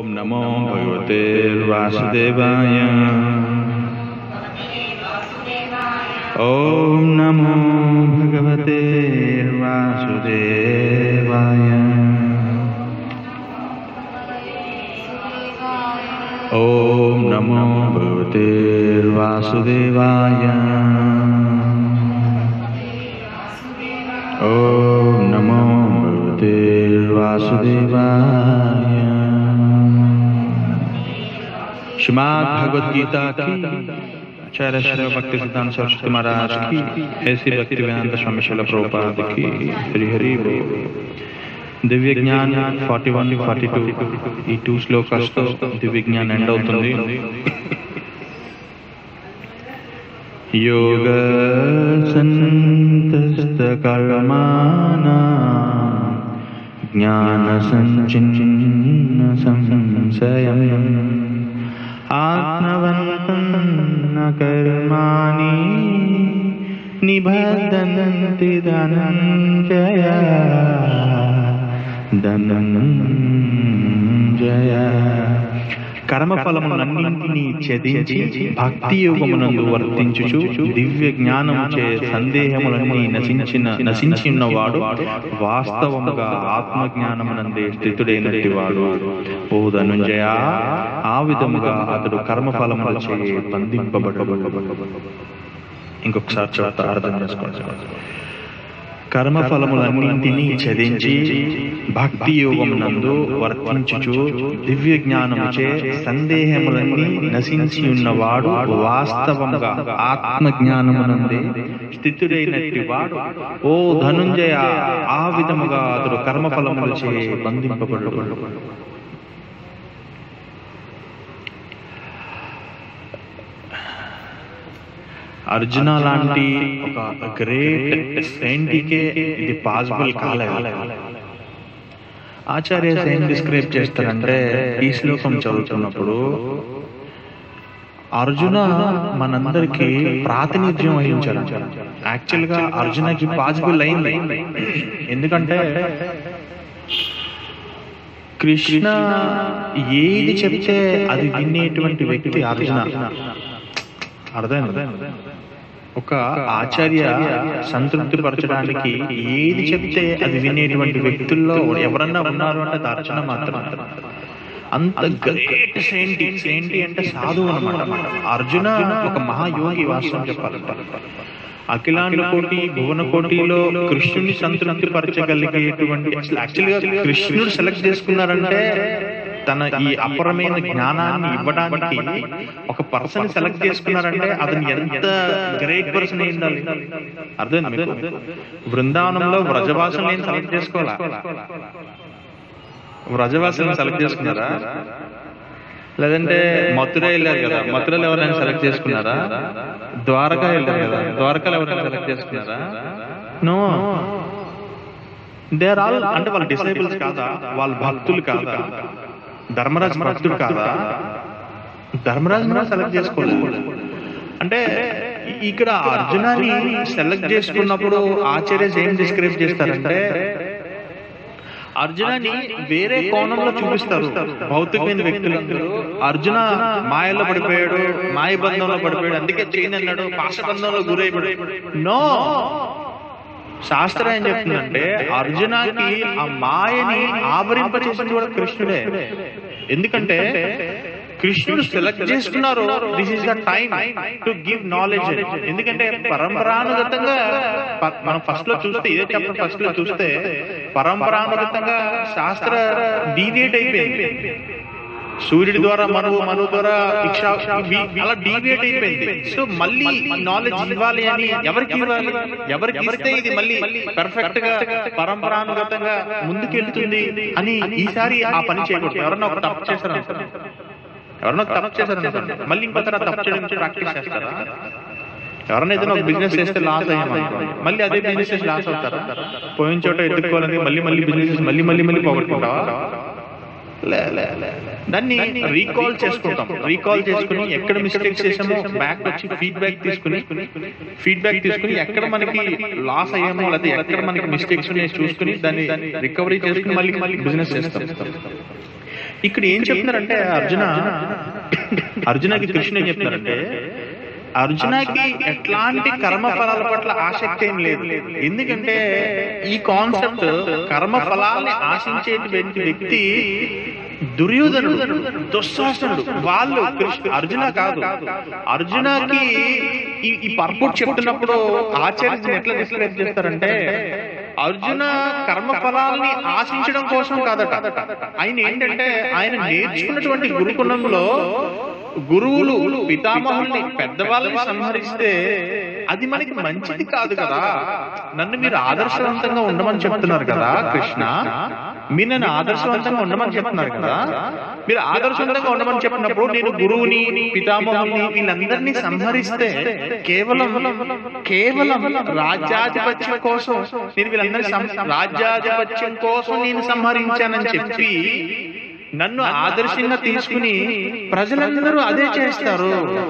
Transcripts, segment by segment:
ॐ नमो भगवते वासुदेवाय ॐ नमो भगवते वासुदेवाय ॐ नमो भगवते वासुदेवाय ॐ नमो भगवते वासुदेवाय श्रीमद् भगवद गीता की आचार्य श्री भक्ति सिद्धांत सरस्वती महाराज की ऐसी भक्ति वेदांत स्वामी शिल प्रभुपाद की हरि हरि बोल Divya Jnan forty one forty two ఈ టూ శ్లోకాస్తో దివ్య జ్ఞాన్ ఎండ్ అవుతుంది యోగ సంతస్త కర్మానా జ్ఞాన సంచిన్న సంశయం ఆత్మవంతం న కర్మాణి నిబద్ధంతి ధనంజయ ధనంజయ కర్మఫలములన్నింటినీ ఛేదించి భక్తి యోగమునందు వర్తించుచు దివ్య జ్ఞానము చే సందేహములన్నీ నశించిన నశించి ఉన్నవాడు వాస్తవముగా ఆత్మజ్ఞానమునందే స్థితుడైనటి వాడు ఓ ధనుంజయ ఆ విధముగా అతడు కర్మఫలముల చే బంధింపబడు ఇంకొకసారి చదువుతా అర్థం చేసుకోండి కర్మఫలములన్నింటినీ ఛేదించి భక్తి యోగమునందు వర్తించుచు దివ్య జ్ఞానముచే సందేహములన్నీ నశించి ఉన్నవాడు వాస్తవముగా ఆత్మ జ్ఞానమునందే స్థితుడైనట్టి వాడు ఓ ధనుంజయ ఆ విధముగా అతడు కర్మఫలములచే బంధింపబడు అర్జున లాంటి ఒక గ్రేట్ సెయింట్కే ఇది పాసిబుల్ కాలేదు ఆచార్య ఏం డిస్క్రైబ్ చేస్తారంటే ఈ శ్లోకం చదువుతున్నప్పుడు అర్జున మనందరికి ప్రాతినిధ్యం వహించారు యాక్చువల్ గా అర్జునకి పాసిబుల్ అయింది ఎందుకంటే కృష్ణ ఏది చెప్తే అది వినేటువంటి వ్యక్తి అర్జున అర్థమైంది ఒక ఆచార్య సంతృప్తి పరచడానికి ఏది చెప్తే అది వినేటువంటి వ్యక్తుల్లో ఎవరన్నా ఉన్నారు అంటే అది అర్చన మాత్రం అంత గ్రేట్ ఏంటి ఏంటి అంటే సాధువు అనమాట అర్జున ఒక మహాయోగి వాస్తవం చెప్పాలంట అఖిలాండ కోటి భువన కోటిలో కృష్ణుని సంతృప్తి పరచగలిగేటువంటి యాక్చువల్ గా కృష్ణుడు సెలెక్ట్ చేసుకున్నారంటే తన ఈ అపరమైన జ్ఞానాన్ని ఇవ్వడానికి ఒక పర్సన్ సెలెక్ట్ చేసుకున్నారంటే అతను ఎంత గ్రేట్ పర్సన్ అయి ఉండాలి అర్థం మీకు బృందావనంలో వ్రజభాషను ఏం సెలెక్ట్ చేసుకోవాలా వ్రజభాషను సెలెక్ట్ చేసుకున్నారా లేదంటే మథుర వెళ్ళారు కదా మథురలో ఎవరైనా సెలెక్ట్ చేసుకున్నారా ద్వారకా వెళ్ళారు కదా ద్వారకాలో ఎవరైనా సెలెక్ట్ చేసుకున్నారా నో దే ఆర్ ఆల్ అంటే వాళ్ళ డిసైబుల్స్ కాదా వాళ్ళ భక్తులు కాదా ధర్మరాజు భక్తుడు కాదా ధర్మరాజు మనం సెలెక్ట్ చేసుకోలేదు అంటే ఇక్కడ అర్జునాన్ని సెలెక్ట్ చేసుకున్నప్పుడు ఆచార్యస్ ఏం డిస్క్రైబ్ చేస్తారంటే అర్జునాన్ని వేరే కోణంలో చూపిస్తారు భౌతికమైన వ్యక్తులందరూ అర్జున మాయలో పడిపోయాడు మాయ బంధంలో పడిపోయాడు అందుకే చైన్ అన్నాడు పాశబంధంలో గురైపోయాడు నో శాస్త్రం ఏం చెప్తుందంటే అర్జునకి ఆ మాయని ఆవరింపచేసింది కూడా కృష్ణుడే ఎందుకంటే కృష్ణుడు సెలెక్ట్ చేసుకున్నారు this is the time to give knowledge ఎందుకంటే పరంపరానుగతంగా ప- మనం ఫస్ట్ లో చూస్తే ఇదే చెప్పడం ఫస్ట్ లో చూస్తే పరంపరానుగతంగా శాస్త్ర డీవియేట్ అయిపోయింది సూర్యుడి ద్వారా మనువు మనువు ద్వారా ఇక్షా ఇవి- అలా డీవియేట్ అయిపోయింది సో మళ్ళీ నాలెడ్జ్ ఇవ్వాలి అని ఎవరికి ఇవ్వాలి ఎవరికి ఇస్తే ఇది మళ్ళీ పర్ఫెక్ట్ గా పరంపరానుగతంగా ముందుకెళ్తుంది అని ఈసారి ఆ పని చేయకూడదు ఎవరన్నా ఒక తప్పు చేశారు అనుకోండి. ఎవరన్నా ఒక తప్పు చేశారు అనుకోండి. మళ్ళీ ఇంకో తర తప్పు చేయడం ప్రాక్టీస్ చేస్తారా ఎవరైనా ఏదైనా ఒక బిజినెస్ చేస్తే లాస్ అయ్యామనుకోండి మళ్ళీ అదే బిజినెస్ చేసి లాస్ అవుతారా పోయిన చోట ఎత్తుకోవాలని మళ్ళీ మళ్ళీ బిజినెస్ మళ్ళీ మళ్ళీ మళ్ళీ పోగొట్టుకుంటావా లే, లే, లే, లే. దాన్ని రీకాల్ చేసుకుంటాం రీకాల్ చేసుకుని ఎక్కడ మిస్టేక్స్ చేసామో బ్యాక్ వచ్చి ఫీడ్బ్యాక్ తీసుకుని ఫీడ్బ్యాక్ తీసుకుని ఎక్కడ మనకి లాస్ అయ్యామో లేదా ఎక్కడ మనకి మిస్టేక్స్ ఉన్నాయో చూసుకుని దాన్ని రికవరీ చేసుకుని మళ్ళీ మళ్ళీ బిజినెస్ చేస్తాం ఇక్కడ ఏం చెప్తున్నారంటే అర్జున అర్జునకి కృష్ణ ఏం చెప్తున్నారంటే అర్జునకి ఎట్లాంటి కర్మ ఫలాల పట్ల ఆసక్తి ఏం లేదు ఎందుకంటే ఈ కాన్సెప్ట్ కర్మ ఫలాల్ని ఆశించే వ్యక్తి దుర్యోధనుడు దుశ్శాసనుడు వాళ్ళు కృష్ణ అర్జున కాదు అర్జునకి ఈ ఈ పర్పుట్ చెప్తున్నప్పుడు ఆచార్యులు ఎట్లా డిస్క్రైబ్ చేస్తారంటే అర్జున కర్మ ఫలాల్ని ఆశించడం కోసం కాదట ఆయన ఏంటంటే ఆయన నేర్చుకున్నటువంటి గురుకులంలో గురువులు పితామహుల్ని పెద్దవాళ్ళని సంహరిస్తే అది మనకి మంచిది కాదు కదా నన్ను మీరు ఆదర్శవంతంగా ఉండమని చెప్తున్నారు కదా కృష్ణ మీరు నన్ను ఆదర్శవంతంగా ఉండమని చెప్తున్నారు కదా మీరు ఆదర్శవంతంగా ఉండమని చెప్పినప్పుడు నేను గురువుని పితామహుల్ని వీళ్ళందరినీ సంహరిస్తే కేవలం కేవలం రాజ్యాధిపత్యం కోసం నేను వీళ్ళందరినీ సం- రాజ్యాధిపత్యం కోసం నేను సంహరించానని చెప్పి నన్ను ఆదర్శంగా తీసుకుని ప్రజలందరూ అదే చేస్తారు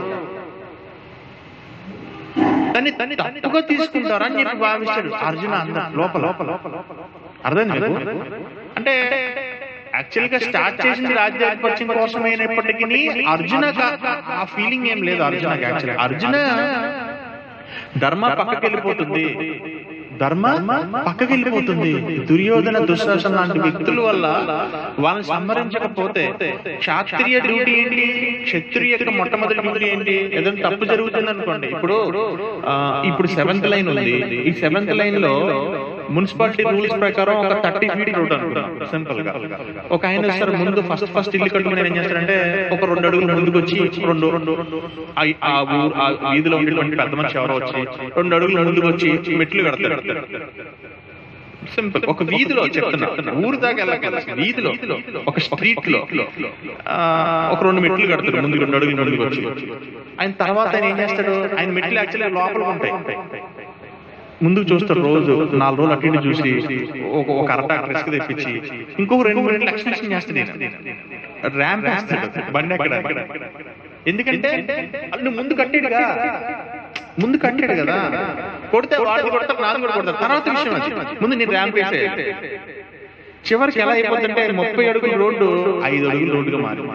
దాన్ని దాన్ని తప్పుగా తీసుకుంటారు అని చెప్పి భావిస్తాడు అర్జున అందరు లోపల లోపల అర్థం అంటే యాక్చువల్ గా స్టార్ట్ చేసింది రాజ్యాధిపత్యం కోసమైనప్పటికీ అర్జున ఆ ఫీలింగ్ ఏం లేదు అర్జున యాక్చువల్ అర్జున ధర్మ పక్కకి వెళ్ళిపోతుంది ధర్మ పక్కకి వెళ్ళిపోతుంది దుర్యోధన దుశ్శాసన లాంటి వ్యక్తుల వల్ల వాళ్ళని సంహరించకపోతే క్షాత్రియ డ్యూటీ ఏంటి క్షత్రియ యొక్క మొట్టమొదటి డ్యూటీ ఏంటి ఏదైనా తప్పు జరుగుతుంది అనుకోండి ఇప్పుడు ఆ, ఇప్పుడు సెవెంత్ లైన్ ఉంది ఈ సెవెంత్ లైన్ లో మున్సిపాలిటీ రూల్స్ ప్రకారం ఒక థర్టీ ఫీట్ రోడ్ అనుకుంటాం సింపుల్ గా ఒక ఆయన వస్తారు ముందు ఫస్ట్ ఫస్ట్ ఇల్లు కట్టుకుని ఆయన ఏం చేస్తారంటే ఒక రెండు అడుగులు ముందుకు వచ్చి రెండు రెండు ఆ- ఆ ఊరు ఆ వీధిలో ఉండేటువంటి పెద్ద మనిషి ఎవరో వచ్చి రెండు అడుగులు ముందుకు వచ్చి మెట్లు కడతారు సింపుల్ ఒక వీధిలో చెప్తున్నా ఊరు దాకా వెళ్ళకల్లా వీధిలో ఒక స్ట్రీట్ లో ఆ, ఒక రెండు మెట్లు కడతారు ముందు రెండు అడుగులు ముందుకు వచ్చి ఆయన తర్వాత ఆయన ఏం చేస్తాడు ఆయన మెట్లు యాక్చువల్లీ లోపల ఉంటాయి ముందుకు చూస్తారు రోజు నాలుగు రోజులు అటు ఇటు చూసి ఒక ఒక అరటాక్ రిస్క్ తెప్పించి ఇంకొక రెండు మూడు నెలలు ఎక్స్టెన్షన్ చేస్తాడు ర్యాంప్ వేస్తాడు బండి ఎక్కడ ఎందుకంటే అల్లు ముందు కట్టాడుగా ముందు కట్టాడు కదా కొడితే వాడు కొడతారు నాది కూడా కొడతారు తర్వాత విషయం అది ముందు నేను ర్యాంప్ వేసేయాలి చివరికి ఎలా అయిపోతుంటే ముప్పై అడుగుల రోడ్డు ఐదు అడుగుల రోడ్డుగా మారి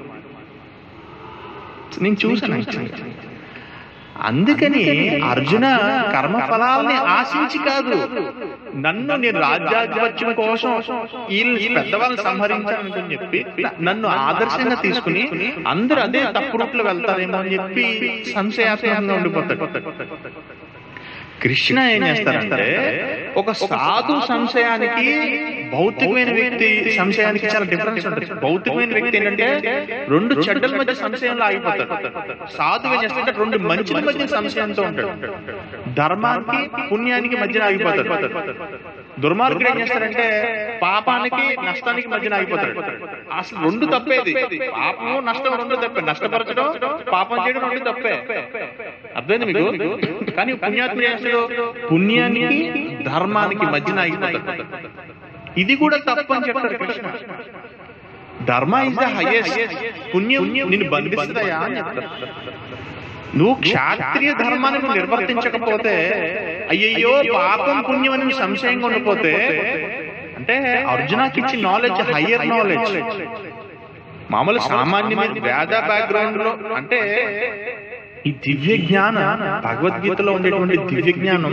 నేను చూసాను actually. అందుకని అర్జున కర్మ ఫలాల్ని ఆశించి కాదు నన్ను నేను రాజ్యాధిపత్యం కోసం వీళ్ళు పెద్దవాళ్ళని సంహరించాలని చెప్పి నన్ను ఆదర్శంగా తీసుకుని అందరూ అదే తప్పు రూట్లో వెళ్తారేమో అని చెప్పి సంశయాత్మకంగా ఉండిపోతాడు కృష్ణ ఏం చేస్తారంటే ఒక సాధు సంశయానికి భౌతికమైన వ్యక్తి సంశయానికి చాలా డిఫరెన్స్ ఉంటుంది భౌతికమైన వ్యక్తి ఏంటంటే రెండు చెడ్డల మధ్య సంశయంలో ఆగిపోతాడు సాధు ఏం చేస్తాడంటే రెండు మంచుల మధ్య సంశయంతో ఉంటాడు ధర్మానికి పుణ్యానికి మధ్యన ఆగిపోతాడు దుర్మార్గుడు ఏం చేస్తాడంటే పాపానికి నష్టానికి మధ్యన ఆగిపోతాడు అసలు రెండు తప్పేది పాపము నష్టం రెండు తప్పే నష్టపరచడం పాపం చేయడం రెండు తప్పే అర్థమైంది మీకు కానీ పుణ్యాత్ముడు ఏం చేస్తాడు పుణ్యానికి ధర్మానికి మధ్యన ఆగిపోతాడు ఇది కూడా తప్పు అని చెప్తాడు కృష్ణ ధర్మ ఇస్ ద హైయెస్ట్ పుణ్యం నిన్ను బంధిస్తుందయా అని చెప్తాడు నువ్వు క్షాత్రియ ధర్మాన్ని నువ్వు నిర్వర్తించకపోతే అయ్యయ్యో పాపం పుణ్యం అని నువ్వు సంశయంగా ఉండిపోతే అంటే అర్జునాకి ఇచ్చిన నాలెడ్జ్ హయ్యర్ నాలెడ్జ్ మామూలు సామాన్యమైన వేద బ్యాక్గ్రౌండ్ లో అంటే ఈ దివ్య జ్ఞాన భగవద్గీతలో ఉండేటువంటి దివ్య జ్ఞానం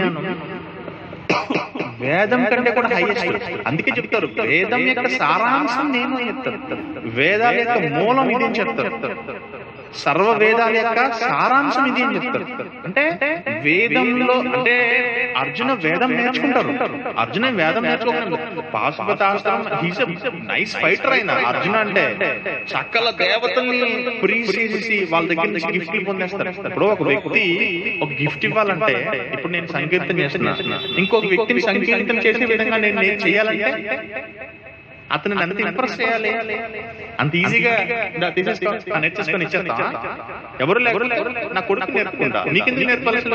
వేదం కంటే కూడా హైయెస్ట్ అందుకే చెప్తారు వేదం యొక్క సారాంశం నేను అని చెప్తారు వేదాల యొక్క మూలం ఇది అని చెప్తారు సర్వ వేదాల యొక్క సారాంశం ఇది అని చెప్తారు అంటే వేదంలో అంటే అర్జున వేదం నేర్చుకుంటారు అర్జున వేదం నేర్చుకోకుండా పాశుపతాస్త్రం నైస్ ఫైటర్ అయిన అర్జున అంటే సకల దేవతల్ని ప్రీసి వాళ్ళ దగ్గర నుంచి గిఫ్ట్ పొందేస్తారు ఇప్పుడు ఒక వ్యక్తి ఒక గిఫ్ట్ ఇవ్వాలంటే ఇప్పుడు నేను సంకీర్తన చేస్తున్నా ఇంకొక వ్యక్తిని సంకీర్తన చేసే విధంగా నేను నేను చేయాలంటే అతను ఎంత ఇంప్రెస్ చేయాలి అంత ఈజీగా "ఇందా తీసేసుకో, ఆ నేర్చేసుకొని ఇచ్చేస్తా ఎవరు లేరు నా కొడుకు నేర్పుకుంటా నీకెందుకు నేర్పాలి అసలు?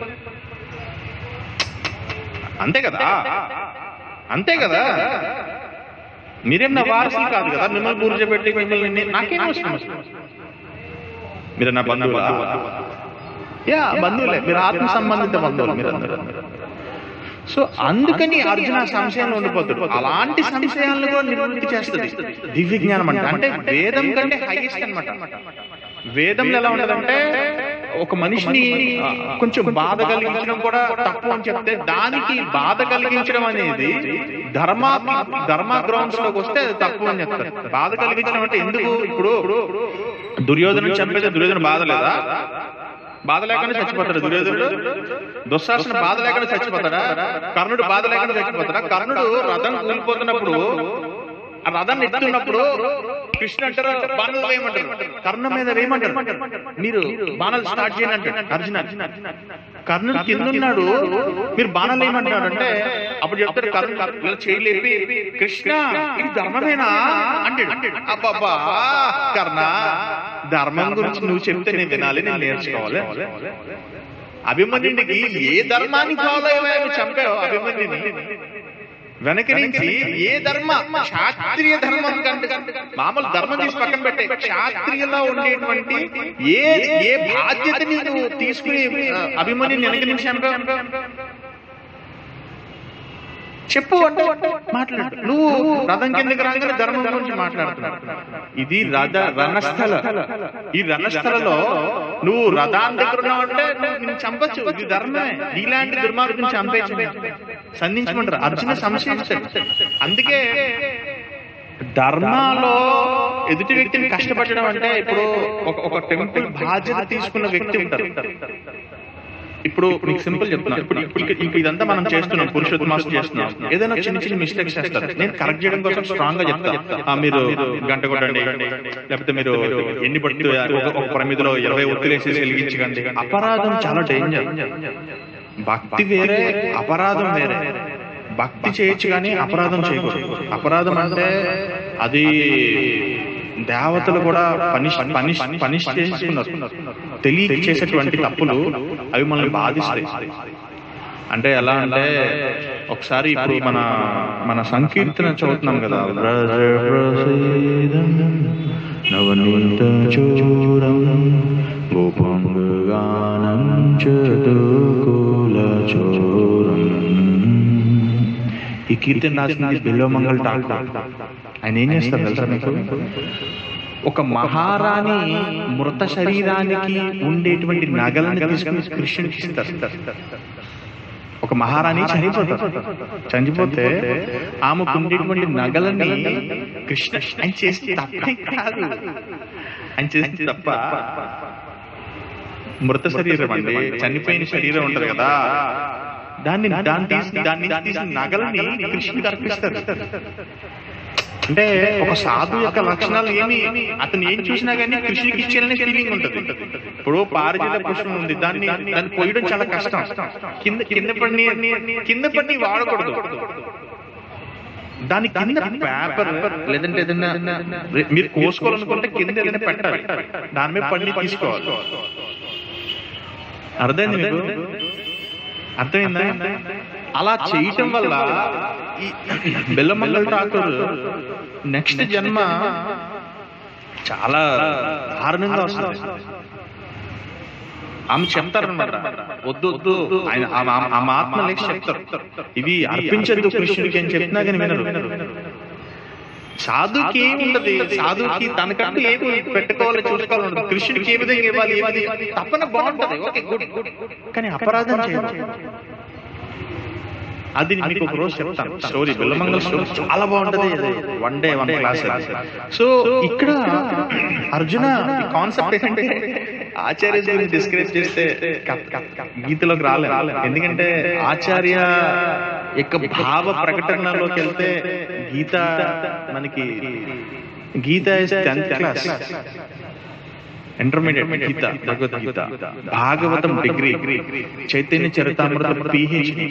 అంతే కదా అంతే కదా మీరేం నా వారసులు కాదు కదా మిమ్మల్ని కూర్చోబెట్టి మిమ్మల్ని నే- నాకేం అవసరం అసలు? మీరు నా బంధువులా యా బంధువులే మీరు ఆత్మ సంబంధిత బంధువులు మీరు అందరూ సో అందుకని అర్జున సంశయంలో ఉండిపోతాడు అలాంటి సంశయాలను కూడా నిర్వృత్తి చేస్తుంది దివ్య జ్ఞానం అంటే అంటే వేదం కంటే హైయెస్ట్ అన్నమాట వేదంలో ఎలా ఉండదంటే ఒక మనిషిని ఆ, కొంచెం బాధ కలిగించడం కూడా తప్పు అని చెప్తే దానికి బాధ కలిగించడం అనేది ధర్మ ధర్మ గ్రౌండ్స్ లోకి వస్తే అది తప్పు అని చెప్తారు బాధ కలిగించడం అంటే ఎందుకు ఇప్పుడు దుర్యోధను చంపేది దుర్యోధన బాధ లేదా బాధ లేకుండా చచ్చిపోతాడు దుర్యోధనుడు దుశ్శాసన బాధ లేకుండా చచ్చిపోతాడా కర్ణుడు బాధ లేకుండా చచ్చిపోతాడా కర్ణుడు రథం కూలిపోతున్నప్పుడు ఆ రథాన్ని ఎత్తున్నప్పుడు కృష్ణ అంటారు బాణాలు వేయమంటారు కర్ణ మీద వేయమంటారు మీరు బాణాలు స్టార్ట్ చేయండి అంటారు అర్జున కర్ణుడు కింద ఉన్నాడు మీరు బాణాలు వేయమంటున్నాడు అంటే అప్పుడు చెప్తారు కర్ణ ఇలా చేయలేపి కృష్ణ ఇది ధర్మమేనా అంటాడు అబ్బాబ్బా కర్ణ ధర్మం గురించి నువ్వు చెప్తే నేను వినాలి నేను నేర్చుకోవాలి అభిమన్యుడికి ఏ ధర్మాన్ని ఫాలో అయ్యావు చంపావు అభిమన్యుని వెనక నుంచి ఏ ధర్మ శాస్త్రీయ ధర్మం కంటే మామూలు ధర్మం తీసి పక్కన పెట్టే శాస్త్రీయలో ఉండేటువంటి ఏ ఏ బాధ్యతని నువ్వు తీసుకుని ఆ, అభిమన్యుని వెనక నుంచి చంపావు చెప్పు అంటే మాట్లాడు నువ్వు రథం కిందకి రాగానే ధర్మం గురించి మాట్లాడుతున్నావు ఇది రథ రణస్థల ఈ రణస్థలలో నువ్వు రథాన్ని దగ్గర ఉన్నావు అంటే నువ్వు నిన్ను చంపచ్చు ఇది ధర్మమే ఇలాంటి దుర్మార్గం చంపేచ్చు సంధించమంటారు అర్జున సంశయిస్తాడు అందుకే ధర్మాలో ఎదుటి వ్యక్తిని కష్టపడడం అంటే ఇప్పుడు ఒక ఒక టెంపుల్ బాధ్యత తీసుకున్న వ్యక్తి ఉంటారు ఇప్పుడు మీకు సింపుల్ చెప్తున్నా ఇప్పుడు ఇప్పుడు ఇప్పుడు ఇదంతా మనం చేస్తున్నాం పురుషోత్తమాసం చేస్తున్నాం ఏదైనా చిన్న చిన్న మిస్టేక్స్ చేస్తారు నేను కరెక్ట్ చేయడం కోసం స్ట్రాంగ్ గా చెప్తా ఆ, మీరు గంట కొట్టండి లేకపోతే మీరు ఎన్ని పట్టి ఒక- ఒక ప్రమిదిలో ఇరవై ఒత్తిలేసి వెలిగించకండి అపరాధం చాలా డేంజర్ భక్తి వేరే అపరాధం వేరే భక్తి చేయొచ్చు కానీ అపరాధం చేయకూడదు అపరాధం అంటే అది దేవతలు కూడా పనిష్ పనిష్ పనిష్ చేసుకున్నారు తెలియ చేసేటువంటి తప్పులు అవి మనల్ని బాధిస్తాయి అంటే ఎలా అంటే ఒకసారి ఇప్పుడు మన మన సంకీర్తన చదువుతున్నాం కదా వ్రజ ప్రసీదం నవనీత చూరం గోపంగానం చతుకుల చోరం ఈ కీర్తన రాసింది బిల్వమంగళ ఠాకూర్ ఆయన ఏం చేస్తారు తెలుసా మీకు ఒక మహారాణి మృత శరీరానికి ఉండేటువంటి నగలను తీసుకుని కృష్ణుడికి ఇస్తారు ఒక మహారాణి చనిపోతారు చనిపోతే ఆమెకు ఉండేటువంటి నగలని కృష్ణ ఆయన చేసి తప్పే కాదు ఆయన చేసి తప్ప మృత శరీరం అండి చనిపోయిన శరీరం ఉంటది కదా దాన్ని దాన్ని తీసి దాన్ని తీసిన నగలని కృష్ణుడికి అర్పిస్తారు అంటే ఒక సాధు యొక్క లక్షణాలు ఏమి అతను ఏం చూసినా గానీ కృష్ణుడికి ఇచ్చేయాలనే ఫీలింగ్ ఉంటుంది ఇప్పుడు పారిజాత పుష్పం ఉంది దాన్ని దాన్ని పోయడం చాలా కష్టం కింద కింద పడిని కింద పడిని వాడకూడదు దాని కింద పేపర్ లేదంటే ఏదైనా మీరు కోసుకోవాలనుకుంటే కింద ఏదైనా పెట్టాలి దాని మీద పండి తీసుకోవాలి అర్థమైంది మీకు అర్థమైందా అలా చేయటం వల్ల ఈ బెల్లమంగళ ఠాకూర్ నెక్స్ట్ జన్మ చాలా దారుణంగా వస్తుంది ఆమె చెప్తారనమాట వద్దు వద్దు ఆయన ఆమె- ఆమె- ఆమె ఆత్మ లేచి చెప్తారు ఇవి అర్పించద్దు కృష్ణుడికి అని చెప్పినా కానీ వినరు సాధుకి ఏముంటది సాధుకి తనకంటూ ఏమి పెట్టుకోవాలి చూసుకోవాలి ఉండదు. కృష్ణుడికి ఏ విధంగా ఇవ్వాలి ఏది తప్పన బాగుంటది ఓకే గుడ్ కానీ అపరాధం చేయాలి అది మీకు ఒక రోజు చెప్తాను స్టోరీ బిల్లమంగళ స్టోరీ చాలా బాగుంటది one day one class so ఇక్కడ అర్జున ఈ కాన్సెప్ట్ ఏంటంటే ఆచార్య గురించి డిస్క్రైబ్ చేస్తే క- క- క- గీతలోకి రాలేదు ఎందుకంటే ఆచార్య యొక్క భావ ప్రకటనలోకి వెళ్తే గీత మనకి Gita is tenth class intermediate Gita Bhagavad Gita Bhagavatam degree Chaitanya Charitamrita PhD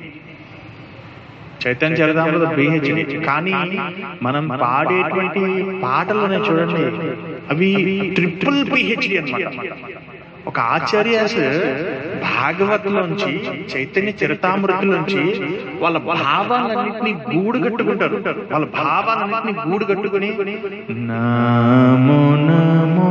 Chaitanya Charitamrita PhD కానీ మనం పాడేటువంటి పాటలను చూడండి అవి ట్రిపుల్ పిహెచ్డి అన్నమాట ఒక ఆచార్యాస్ భాగవతంలోంచి చైతన్య చరితామృతిలోంచి వాళ్ళ భావాలన్నింటినీ గూడు కట్టుకుంటారు వాళ్ళ భావాలన్నింటినీ గూడు కట్టుకుని నమో నమో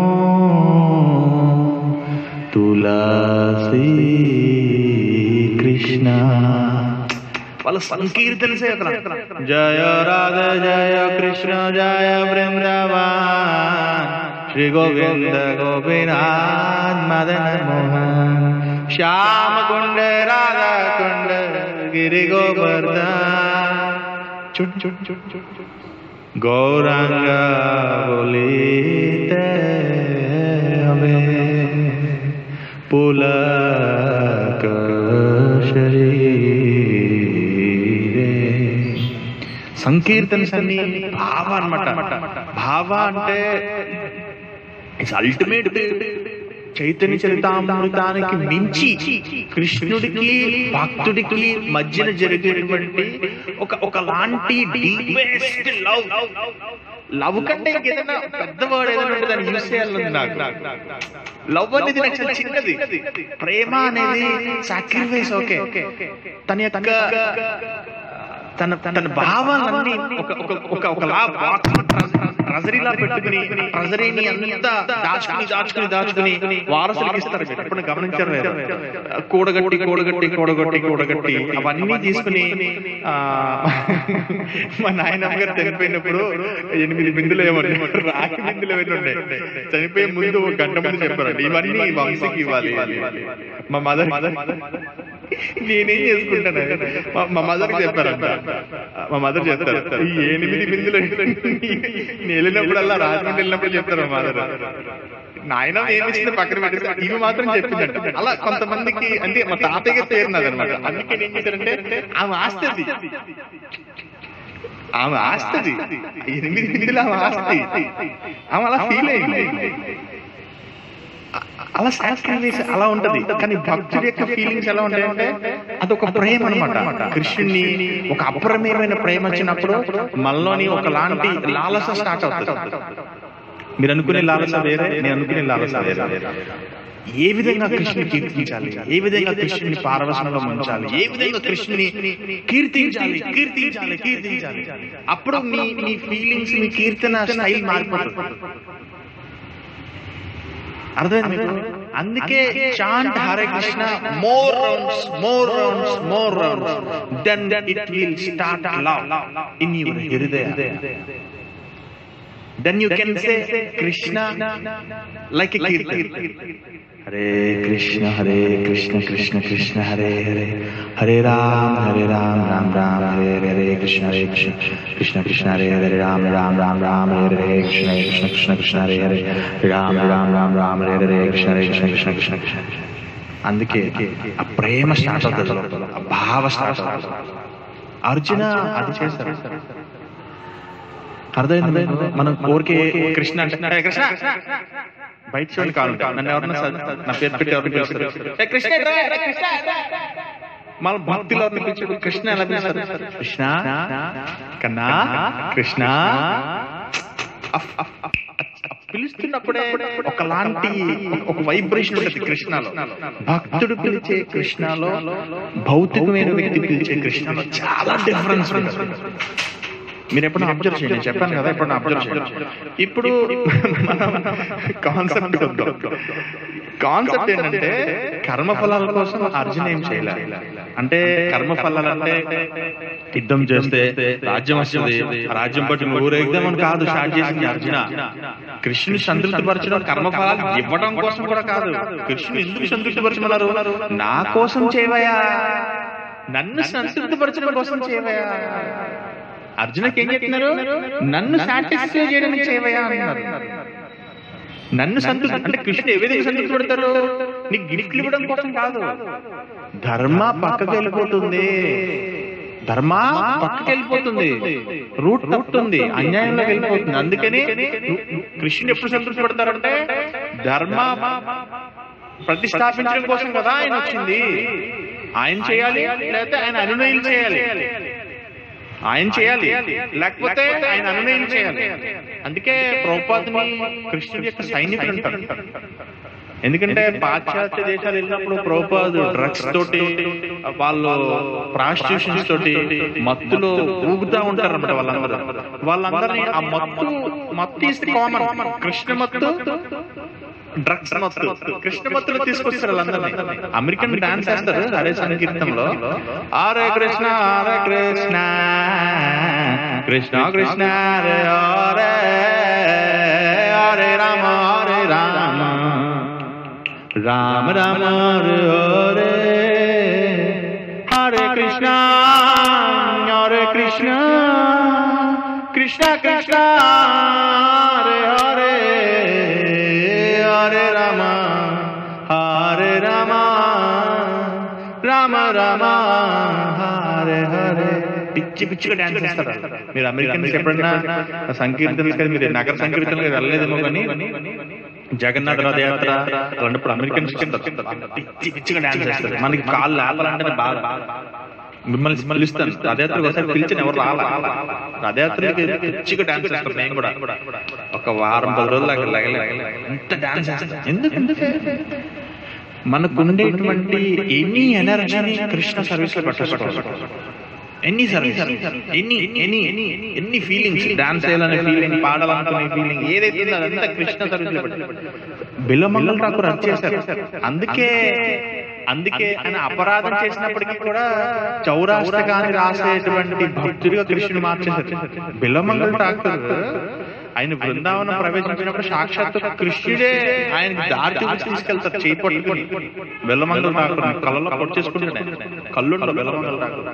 తులసి కృష్ణ వాళ్ళ సంకీర్తన సేకరణ జయ రాధ జయ కృష్ణ జయ బృందావన్ శ్రీ గోవింద గోపినాథ్ మదన మోహన్ శ్యామ కుండ రాధా కుండ గిరి గోవర్ధన్ చుట్ చుట్ చుట్ చుట్ చుట్ গৌরাঙ্গ বলিতে হবে পুলক శరీరే సంకీర్తన్స్ అన్ని భావ అన్నమాట భావ అంటే ఇట్స్ అల్టిమేట్ చైతన్య చరితామృతానికి మించి కృష్ణుడికి భక్తుడికి మధ్యన జరిగేటువంటి ఒక ఒక లాంటి డీపెస్ట్ లవ్ లవ్ కంటే ఏదైనా పెద్ద వర్డ్ ఏదైనా ఉంటే దాన్ని యూస్ చేయాలని నాకు లవ్ అనేది నాకు చాలా చిన్నది ప్రేమ అనేది సాక్రిఫైస్ ఓకే తన యొక్క తన తన భావాలన్నీ ఒక ఒక ఒక ఒకలా బాక్స్ ట్రజరీలా పెట్టుకుని ట్రజరీని అంతా దాచుకుని దాచుకుని దాచుకుని వారసులకు ఇస్తారు మీరు ఎప్పుడు గమనించారు లేదా? కూడగట్టి కూడగట్టి కూడగట్టి కూడగట్టి అవన్నీ తీసుకుని ఆ, మా నాయనమ్మ గారు చనిపోయినప్పుడు ఎనిమిది బిందులు ఏమన్నా రాకి బిందులు ఏమైనా ఉండే చనిపోయే ముందు ఒక గంట ముందు చెప్పారండి ఇవన్నీ వంశీకి ఇవ్వాలి మా మదర్ నేనేం చేసుకుంటాను మా- మా మదర్ చెప్పారంట మా మదర్ చెప్తారు ఈ ఎనిమిది బిందులు నేను వెళ్ళినప్పుడల్లా రాజమండ్రి వెళ్ళినప్పుడు చెప్తారు మా మదర్ నాయన ఏమి ఇచ్చింది పక్కన పెట్టేసి ఇవి మాత్రం చెప్పిందంట అలా కొంతమందికి అంటే మా తాతయ్య పేరున్నది అనమాట అందుకే ఏం చేశారంటే ఆమె ఆస్తి అది ఆమె ఆస్తి అది ఎనిమిది బిందులు ఆమె ఆస్తి ఆమె అలా ఫీల్ అయింది అలా సాక్రిఫైస్ అలా ఉంటది కానీ భక్తుడి యొక్క ఫీలింగ్స్ ఎలా ఉంటాయంటే అదొక ప్రేమ అనమాట కృష్ణుని ఒక అపరమేమైన ప్రేమ వచ్చినప్పుడు మనలోని ఒక లాంటి లాలస స్టార్ట్ అవుతుంది మీరు అనుకునే లాలస వేరే నేను అనుకునే లాలస వేరే ఏ విధంగా కృష్ణుని కీర్తించాలి ఏ విధంగా కృష్ణుని పారవసనంలో ఉంచాలి ఏ విధంగా కృష్ణుని కీర్తించాలి కీర్తించాలి కీర్తించాలి అప్పుడు మీ మీ ఫీలింగ్స్ మీ కీర్తన స్టైల్ మారిపోతుంది అర్థమైంది మీకు? అందుకే chant Hare Krishna more rounds more rounds more rounds then it will start love in your హృదయ then you can say Krishna like Hare Krishna Hare Krishna Krishna Krishna Hare Hare Hare Ram Hare Ram Ram Ram Hare Hare Hare Krishna Hare Krishna Krishna Krishna Hare Hare Ram Ram Ram Ram Hare Hare Krishna Hare Krishna Krishna Krishna Hare Hare Ram Ram Ram Ram Hare Hare Krishna Hare Krishna Krishna Krishna Krishna అందుకే ఆ ప్రేమ స్టార్ట్ అవుతుంది ఆ భావ స్టార్ట్ అవుతుంది అర్జున అది చేస్తారు అర్థమైంది మీకు? మనం కోరికే కృష్ణ అంటే "ఏ కృష్ణ బయట చూడండి కాదు నన్ను ఎవరన్నా స- నా పేరు పెట్టి ఎవరిని పిలుస్తారు "ఏ కృష్ణ రా, రా, కృష్ణ రా." మన భక్తిలో ఎవరిని పిలిచాడు కృష్ణ ఎలా పిలుస్తారు కృష్ణ కన్నా కృష్ణ అఫ్, అఫ్, అఫ్, అఫ్. పిలుస్తున్నప్పుడే ఒకలాంటి ఒక వైబ్రేషన్ ఉంటుంది కృష్ణలో భక్తుడు పిలిచే కృష్ణలో భౌతికమైన వ్యక్తి పిలిచే కృష్ణలో చాలా డిఫరెన్స్ ఉంటుంది మీరు ఎప్పుడు అబ్జర్వ్ చేయండి నేను చెప్పాను కదా ఎప్పుడు అబ్జర్వ్ చేయండి ఇప్పుడు మనం కాన్సెప్ట్ కాన్సెప్ట్ ఏంటంటే కర్మఫలాల కోసం అర్జున్ ఏం చేయలేదు అంటే కర్మఫలాలు అంటే యుద్ధం చేస్తే రాజ్యం వస్తుంది ఆ రాజ్యం బట్టి ఊరేగ్దామని కాదు స్టార్ట్ చేసింది అర్జున కృష్ణుని సంతృప్తిపరచడం కర్మఫలాలు ఇవ్వడం కోసం కూడా కాదు కృష్ణుని ఎందుకు సంతృప్తిపరచమన్నారు నా కోసం చేయవయా నన్ను సంతృప్తిపరచడం కోసం చేయవయా అర్జునకి ఏం చెప్తున్నారు నన్ను సాటిస్ఫై చేయడానికి చేయవయా అన్నారు నన్ను సంతృప్తి అంటే కృష్ణుడు ఏ విధంగా సంతృప్తి పెడతారు నీకు గిఫ్ట్లు ఇవ్వడం కోసం కాదు ధర్మ పక్కకి వెళ్ళిపోతుంది ధర్మ పక్కకి వెళ్ళిపోతుంది రూట్ తప్పుతుంది అన్యాయంలోకి వెళ్ళిపోతుంది అందుకని కృష్ణుడు ఎప్పుడు సంతృప్తి పెడతారంటే ధర్మ ప్రతిష్టాపించడం కోసం కదా ఆయన వచ్చింది ఆయన చేయాలి లేకపోతే ఆయన అనునయం చేయాలి ఆయన చేయాలి లేకపోతే ఆయన అనునయం చేయాలి అందుకే ప్రభుపాదుని కృష్ణుడి యొక్క సైనికుడు అంటారు ఎందుకంటే పాశ్చాత్య దేశాలు వెళ్ళినప్పుడు ప్రభుపాదు డ్రగ్స్ తోటి వాళ్ళు ప్రాస్టిట్యూషన్స్ తోటి మత్తులో ఊగుతా ఉంటారు అనమాట వాళ్ళందరూ వాళ్ళందరినీ ఆ మత్తు మత్తు ఈస్ కామన్ కృష్ణ మత్తు డ్రగ్స్ మత్తు కృష్ణ మత్తులు తీసుకొస్తారు వాళ్ళందరినీ అమెరికన్ డాన్స్ చేస్తారు హరే సంకీర్తనలో హరే కృష్ణ హరే కృష్ణ కృష్ణ కృష్ణ హరే హరే హరే రామ హరే రామ రామ రామ హరే హరే హరే కృష్ణ హరే కృష్ణ కృష్ణ కృష్ణ హరే హరే హరే రామ హరే రామ రామ రామ హరే హరే పిచ్చి పిచ్చిగా డాన్స్ చేస్తారు మీరు అమెరికన్స్ ఎప్పుడైనా సంకీర్తనలు కదా మీరు నగర సంకీర్తనలు వెళ్ళలేదేమో కానీ జగన్నాథ రథయాత్ర అలాంటప్పుడు అమెరికన్స్ పిచ్చి పిచ్చిగా డాన్స్ చేస్తారు మనకి కాళ్ళు ఆపాలంటేనే బాగా మిమ్మల్ని పిలుస్తాను రథయాత్రకు ఒకసారి పిలిచిన ఎవరు రాలా రథయాత్రకి పిచ్చిగా డాన్స్ చేస్తారు నేను కూడా ఒక వారం పది రోజులు దాకా లగలే ఎంత డాన్స్ చేస్తాను ఎందుకు ఎందుకు మనకు ఉండేటువంటి ఎన్ని ఎనర్జీని కృష్ణ సర్వీస్ లో పెట్టేసుకోవాలి ఎన్ని సర్వీస్ ఎన్ని ఎన్ని ఎన్ని ఫీలింగ్స్ డాన్స్ చేయాలనే ఫీలింగ్ పాడాలనుకునే ఫీలింగ్ ఏదైతే ఉందో అదంతా కృష్ణ సర్వీస్ లో పెట్టాలి బిల్లమంగళ ఠాకూర్ రద్దు చేశారు అందుకే అందుకే ఆయన అపరాధం చేసినప్పటికీ కూడా చౌరాస్తకాన్ని రాసేటువంటి భక్తుడిగా కృష్ణుడు మార్చేశారు బిల్లమంగళ ఠాకూర్ ఆయన బృందావనం ప్రవేశించినప్పుడు సాక్షాత్ కృష్ణుడే ఆయనకి దారి చూపించి తీసుకెళ్తారు చేయి పట్టుకుని బెల్లమంగళ ఠాకూర్ కళ్ళలో పొట్టు చేసుకుంటాడు కళ్ళుండవు బెల్లమంగళ ఠాకూర్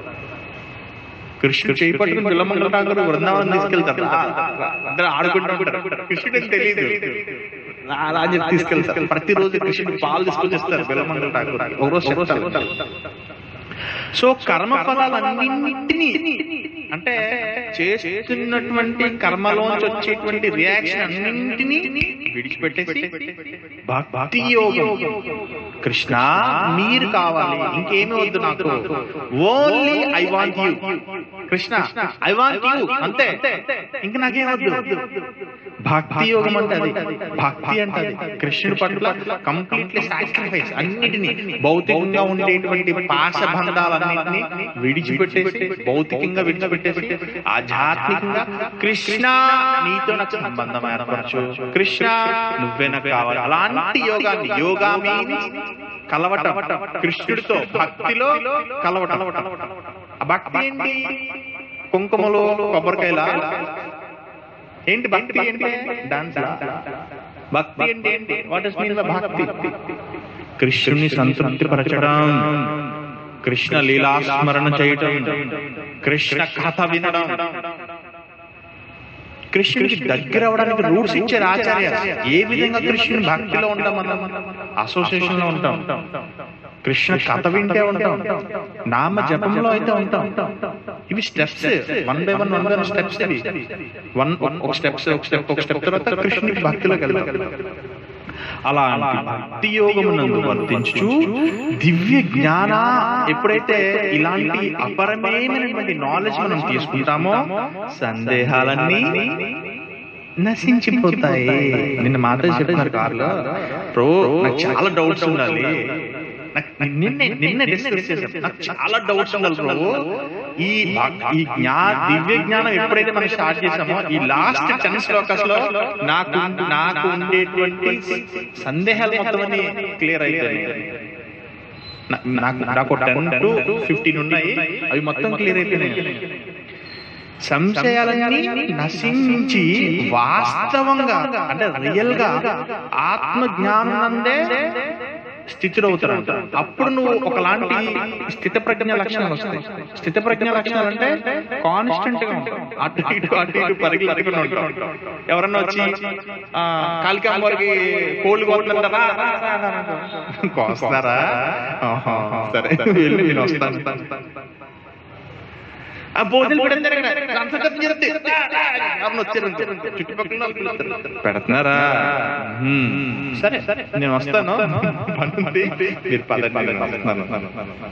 కృష్ణుడు చేయి పట్టుకుని బిల్లమంగళ ఠాకూర్ బృందావనం తీసుకెళ్తారు అందరూ ఆడుకుంటారు కృష్ణుడికి తెలియదు అలా అని చెప్పి తీసుకెళ్తారు ప్రతిరోజు కృష్ణుడు పాలు తీసుకొని ఇస్తారు బిల్లమంగళ ఠాకూర్ ఒకరోజు చెప్తారు సో కర్మ ఫలాలన్నింటినీ అంటే చేస్తున్నటువంటి కర్మలోంచి వచ్చేటువంటి రియాక్షన్ అన్నింటినీ విడిచిపెట్టేసి భక్తి యోగం కృష్ణ మీరు కావాలి ఇంకేమీ వద్దు నాకు only I want you Krishna I want you అంతే ఇంక నాకేం వద్దు భక్తి యోగం అంటే అది భక్తి అంటే అది కృష్ణుడి పట్ల కంప్లీట్లీ సాక్రిఫైస్ అన్నిటినీ భౌతికంగా ఉండేటువంటి పాశబంధాలన్నింటినీ విడిచిపెట్టేసి భౌతికంగా విడిచిపెట్టేసి ఆధ్యాత్మికంగా కృష్ణ నీతో నాకు సంబంధం ఏర్పరచు కృష్ణ నువ్వే నాకు కావాలి అలాంటి యోగాన్ని యోగా మీన్స్ కలవటం కృష్ణుడితో భక్తిలో కలవటం ఆ భక్తి ఏంటి కుంకుమలో కొబ్బరికాయల ఏంటి భక్తి ఏంటి డాన్స్ భక్తి అంటే ఏంటి వాట్ ఇస్ మీన్ భక్తి కృష్ణుని సంతృప్తి పరచడం కృష్ణ లీలాస్మరణ చేయటం కృష్ణ కథ వినడం కృష్ణుడికి దగ్గర అవడానికి రూట్స్ ఇచ్చారు ఆచార్య ఏ విధంగా కృష్ణుని భక్తిలో ఉంటాం మనం అసోసియేషన్ లో ఉంటాం కృష్ణ కథ వింటే ఉంటాం నామ జపంలో అయితే ఉంటాం ఇవి steps one by one one by one steps ఇవి వన్ ఒక స్టెప్స్ ఒక స్టెప్ ఒక స్టెప్ తర్వాత కృష్ణుడికి భక్తిలోకి వెళ్తాం అలాంటి భక్తి యోగమునందు వర్తించు దివ్య జ్ఞాన ఎప్పుడైతే ఇలాంటి అపరమైనటువంటి నాలెడ్జ్ మనం తీసుకుంటామో సందేహాలన్నీ నశించిపోతాయి నిన్న మాట చెప్పినారు కార్లో ప్రో నాకు చాలా డౌట్స్ ఉండాలి నాకు నిన్నే నిన్నే డిస్కస్ చేశాను నాకు చాలా డౌట్స్ ఉండాలి బ్రో ఈ భక్- ఈ జ్ఞా దివ్య జ్ఞానం ఎప్పుడైతే మనం స్టార్ట్ చేసామో ఈ లాస్ట్ టెన్ శ్లోకస్ లో నాకు నాకు ఉండేటువంటి సందేహాలు మొత్తం క్లియర్ అవుతాయి నా- నాకు నాకు టెన్ టు ఫిఫ్టీన్ ఉన్నాయి అవి మొత్తం క్లియర్ అయిపోయినాయి సంశయాలన్నీ నశించి వాస్తవంగా అంటే రియల్ గా ఆత్మ జ్ఞానందే స్థితిలో అవుతారంట అప్పుడు నువ్వు ఒకలాంటి స్థిత ప్రజ్ఞ లక్షణాలు వస్తాయి స్థిత ప్రజ్ఞ లక్షణాలు అంటే కాన్స్టెంట్ గా ఉంటాం అటు ఇటు అటు ఇటు పరిగెత్తుకుని ఉంటాం ఎవరన్నా వచ్చి ఆ, కాలికి అమ్మవారికి కోళ్ళు కోట్లంటారా కోస్తారా ఆహా, సరే వెళ్ళి నేను వస్తాను ఆ భోజనం పెడతారు ఇక్కడ. సంస్కృతం చెప్తే. ఎవరిని వచ్చారు అంతే. చుట్టుపక్కల వాళ్ళు పిలుస్తారు. పెడుతున్నారా హ్మ్. సరే సరే నేను వస్తాను పని ఉంది. మీరు పదండి నేను వస్తున్నాను.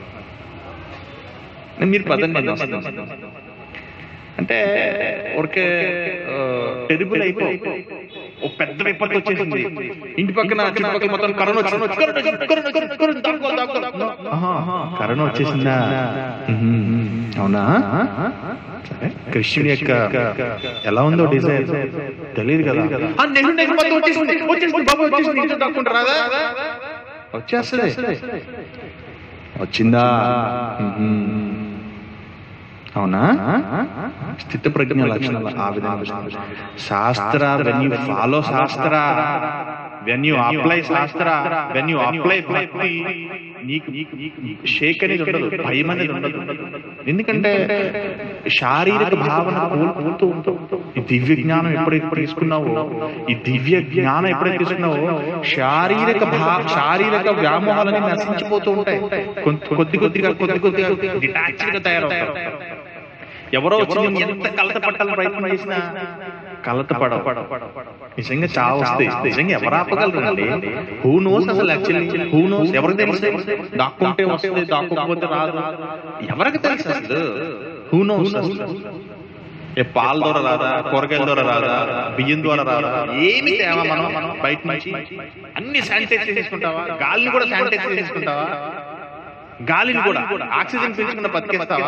మీరు పదండి నేను వస్తాను అంటే ఊరికే టెరిబుల్ అయిపోయి ఓ పెద్ద విపత్తు వచ్చేసింది ఇంటి పక్కన చుట్టుపక్కల మొత్తం కరోనా వచ్చింది. కరోనా వచ్చింది, కరోనా వచ్చింది, కరోనా వచ్చింది, దాక్కోవాలి, దాక్కోవాలి. ఆహా, కరోనా వచ్చేసిందా మ్మ్. అవునా సరే కృష్ణుడి యొక్క ఎలా ఉందో డిజైన్ తెలియదు కదా ఆ, నెహ్రూ నెహ్రూ మొత్తం వచ్చేసింది వచ్చేసింది బాబు వచ్చేసింది ఇంట్లో దాక్కుంటారు రాదా వచ్చేస్తుంది వచ్చిందా మ్మ్. అవునా స్థిత ప్రజ్ఞ లక్షణాలు ఆ విధంగా shastra when you follow shastra when you apply shastra when you apply భక్తి నీకు షేక్ అనేది ఉండదు భయం అనేది ఉండదు ఎందుకంటే శారీరక భావన కోల్పోతూ ఉంటావు ఈ దివ్య జ్ఞానం ఎప్పుడైతే తీసుకున్నావో ఈ దివ్య జ్ఞానం ఎప్పుడైతే తీసుకున్నావో శారీరక భా శారీరక వ్యామోహాలని నశించిపోతూ ఉంటాయి కొద్ది కొద్ది కొద్దిగా కొద్ది కొద్దిగా డిటాచ్డ్ గా తయారవుతారు ఎవరో వచ్చి నిన్ను ఎంత కలత పట్టాలని ప్రయత్నం చేసినా కలత పడవ నిజంగా చావు వస్తే నిజంగా ఎవరు ఆపగలరండి హూ నోస్ అసలు యాక్చువల్లీ హూ నోస్ ఎవరికి తెలుసు దాక్కుంటే వస్తుంది దాక్కోకపోతే రాదు ఎవరికి తెలుసు అసలు హూ నోస్ ఏ పాల ద్వారా రాదా కూరగాయల ద్వారా రాదా బియ్యం ద్వారా రాదా ఏమి తేవా మనం బయట నుంచి అన్ని శానిటైజ్ చేసుకుంటావా గాలిని కూడా శానిటైజ్ చేసుకుంటావా గాలిని కూడా ఆక్సిజన్ పీల్చుకున్న బతికేస్తావా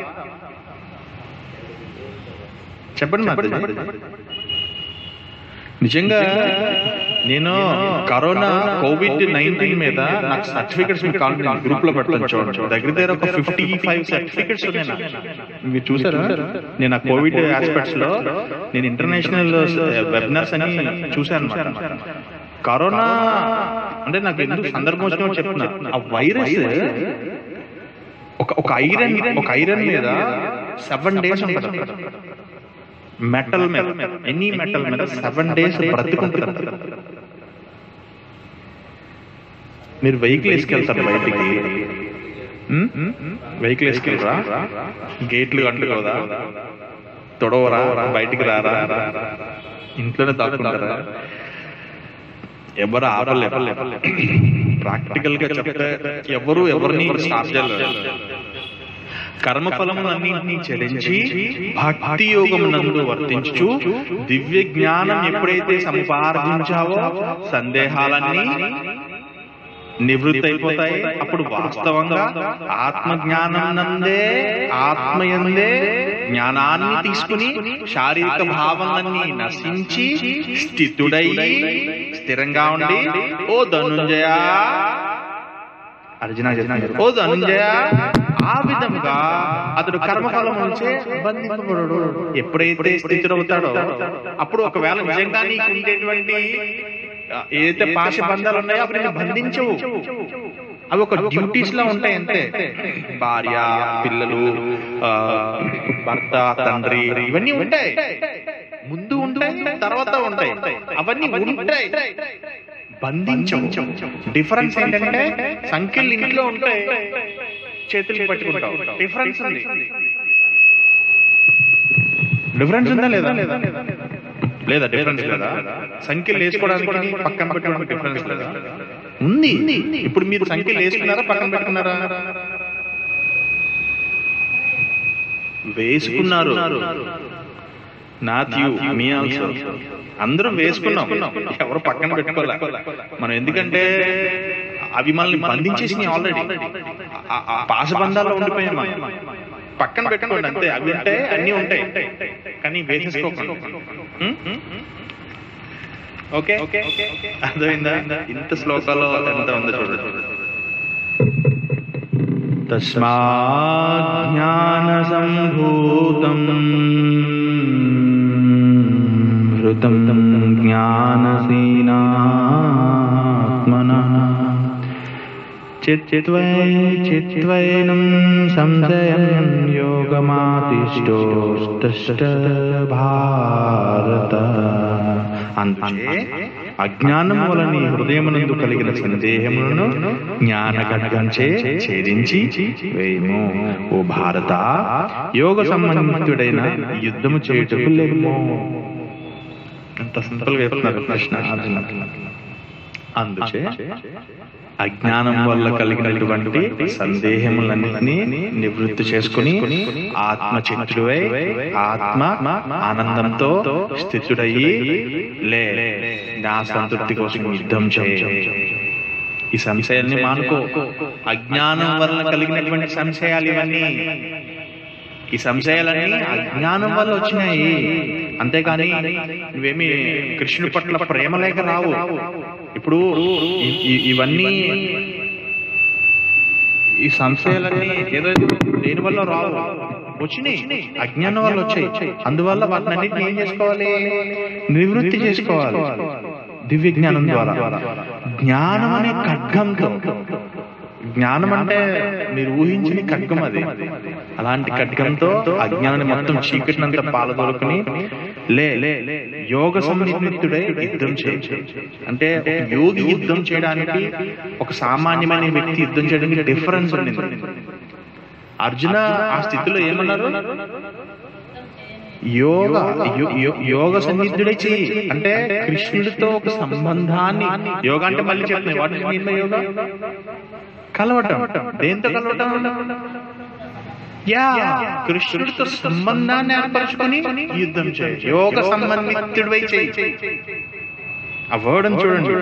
చెప్పండి మాతాజీ నిజంగా నేను కరోనా కోవిడ్ నైన్టీన్ మీద నాకు సర్టిఫికెట్స్ మీకు కావాలి నేను గ్రూప్ లో పెడతాను చూడండి దగ్గర దగ్గర ఒక ఫిఫ్టీ ఫైవ్ సర్టిఫికెట్స్ ఉన్నాయి నాకు. మీరు చూసారా నేను ఆ కోవిడ్ ఆస్పెక్ట్స్ లో నేను ఇంటర్నేషనల్ వెబినార్స్ అని చూశాను అన్నమాట. కరోనా అంటే నాకు ఎందుకు సందర్భం వచ్చినా చెప్తున్నా ఆ వైరస్ ఒక ఒక ఐరన్ ఒక ఐరన్ మీద సెవెన్ డేస్ ఉంటుంది మెటల్ మీద ఎనీ మెటల్ మీద సెవెన్ డేస్ బ్రతుకుంటుంది మీరు వెహికల్ వేసుకెళ్తారు బయటికి వెహికల్ వేసుకెళ్ళరా గేట్లు అంటుకోదా తొడవరా బయటికి రారా ఇంట్లోనే దాక్కుంటారా ఎవరు ఆపలేరు ప్రాక్టికల్ గా చెప్తే ఎవరు ఎవరిని స్టాప్ చేయలేరు కర్మఫలములన్నింటినీ చెల్లించి భక్తి యోగమునందు వర్తించు దివ్య జ్ఞానం ఎప్పుడైతే సంపాదించావో సందేహాలన్నీ నివృత్తి అయిపోతాయి అప్పుడు వాస్తవంగా ఆత్మ జ్ఞానం నందే ఆత్మయందే జ్ఞానాన్ని తీసుకుని శారీరక భావనలన్నీ నశించి స్థితుడై స్థిరంగా ఉండి ఓ ధనుంజయ అర్జున చెప్తున్నాడు, ఓ ధనుంజయ ఆ విధంగా అతడు కర్మఫలం నుంచే బంధింపబడు ఎప్పుడైతే స్థితుడవుతాడో అప్పుడు ఒకవేళ నిజంగా నీకు ఉండేటువంటి ఆ, ఏదైతే పాశ బంధాలు ఉన్నాయో అవి నేను బంధించవు అవి ఒక డ్యూటీస్ లా ఉంటాయి అంతే భార్య పిల్లలు ఆ, భర్త తండ్రి ఇవన్నీ ఉంటాయి ముందు ఉంటాయి తర్వాత ఉంటాయి అవన్నీ ఉంటాయి బంధించవు డిఫరెన్స్ ఏంటంటే సంఖ్యలు ఇంట్లో ఉంటాయి చేతులు పట్టుకుంటావు డిఫరెన్స్ ఉంది డిఫరెన్స్ ఉందా లేదా లేదా డిఫరెన్స్ లేదా సంఖ్యలు వేసుకోవడానికి పక్కన పెట్టుకోవడానికి డిఫరెన్స్ లేదా ఉంది ఇప్పుడు మీరు సంఖ్యలు వేసుకున్నారా పక్కన పెట్టుకున్నారా వేసుకున్నారు నాట్ యు మీ ఆల్సో అందరూ వేసుకున్నాం ఎవరు పక్కన పెట్టుకోలే మనం ఎందుకంటే అవి మనల్ని బంధించేసినాయి ఆల్రెడీ పాశబంధాల్లో ఉండిపోయాం మనం పక్కన పెట్టుకోండి అంతే అవి ఉంటాయి అన్ని ఉంటాయి కానీ వేసేసుకోకండి హ్మ్? ఓకే అర్థమైందా ఇంత శ్లోకాలో ఎంత ఉందో చూడండి తస్మాజ్ఞానసంభూతం హృతం జ్ఞానసీనాత్మనః చిత్వై చిత్వైనం సంశయం యోగమాతిష్టోష్టష్ట భారత అంటే అజ్ఞానం వలని హృదయమునందు కలిగిన సందేహములను జ్ఞాన ఖడ్గంచే ఛేదించి వేయము ఓ భారత యోగ సంబంధితుడైన యుద్ధము చేయుటకు లేము అంత సింపుల్ గా చెప్తున్నారు కృష్ణ అర్జున అందుచే అజ్ఞానం వల్ల కలిగినటువంటి సందేహములన్నింటినీ నివృత్తి చేసుకుని ఆత్మ చిత్తుడై ఆత్మ ఆనందంతో స్థితుడయ్యి లే నా సంతృప్తి కోసం యుద్ధం చేయ ఈ సంశయాల్ని మానుకో అజ్ఞానం వల్ల కలిగినటువంటి సంశయాలు ఇవన్నీ ఈ సంశయాలన్నీ అజ్ఞానం వల్ల వచ్చినాయి అంతేగాని నువ్వేమి కృష్ణుడి పట్ల ప్రేమ లేక రావు ఇప్పుడు ఇ- ఇ- ఇవన్నీ ఈ సంశయాలన్నీ ఏదో దేని వల్ల రావు వచ్చినాయి అజ్ఞానం వల్ల వచ్చాయి అందువల్ల వాటిని ఏం చేసుకోవాలి నివృత్తి చేసుకోవాలి దివ్య జ్ఞానం ద్వారా జ్ఞానం అనే ఖడ్గంతో జ్ఞానం అంటే మీరు ఊహించిన ఖడ్గం అది అలాంటి ఖడ్గంతో అజ్ఞానాన్ని మొత్తం చీకటినంత పాలదొరుకుని లే లే యోగ సంనిమిత్తుడై యుద్ధం చేయ అంటే ఒక యోగి యుద్ధం చేయడానికి ఒక సామాన్యమైన వ్యక్తి యుద్ధం చేయడానికి డిఫరెన్స్ ఉంది అర్జున ఆ స్థితిలో ఏమన్నారు యోగ యో- యో- యోగ సన్నిధుడై చెయ్యి అంటే కృష్ణుడితో ఒక సంబంధాన్ని యోగ అంటే మళ్ళీ చెప్తున్నాయి వాటి మీన్ బై యోగ కలవటం దేంతో కలవటం యా కృష్ణుడితో సంబంధాన్ని ఏర్పరచుకొని యుద్ధం చేయి యోగ సంబంధితుడివై చేయి ఆ వర్డ్ అని చూడండి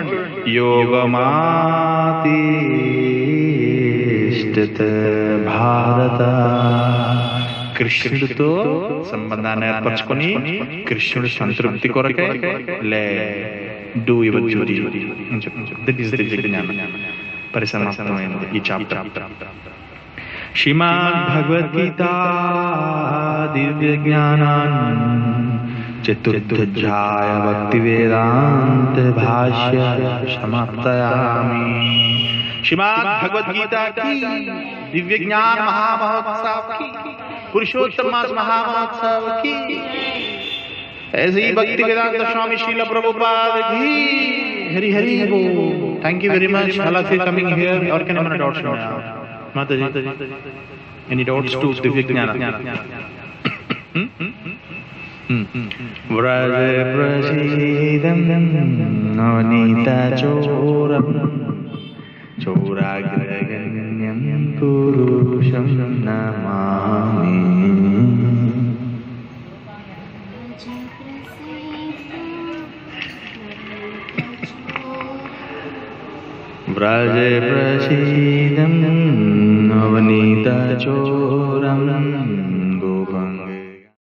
యోగమాతిష్ఠిత భారత కృష్ణుడితో సంబంధాన్ని ఏర్పరచుకొని కృష్ణుడి సంతృప్తి కొరకే లే do your duty that is the జ్ఞానం పరిసమాప్తమైనది ఈ చాప్టర్ శ్రీమద్ భగవద్గీత దివ్య జ్ఞానాన్ చతుర్థధ్యాయ భక్తి వేదాంత భాష్య సమాప్తయామి శ్రీమద్ భగవద్గీత की दिव्य ज्ञान महामहोत्सव की पुरुषोत्तम मास महामहोत्सव की ऐसे ही भक्ति वेदांत स्वामी शील प्रभुपाद की हरि हरि बोल thank you very much hala for coming here और can I doubts now माता जी any doubts to दिव्य ज्ञान व्रज प्रसीदं नवनीतचोरं चोराग्रगण्यं पुरुषं नमामि व्रज प्रसीदं नवनीतचोरम्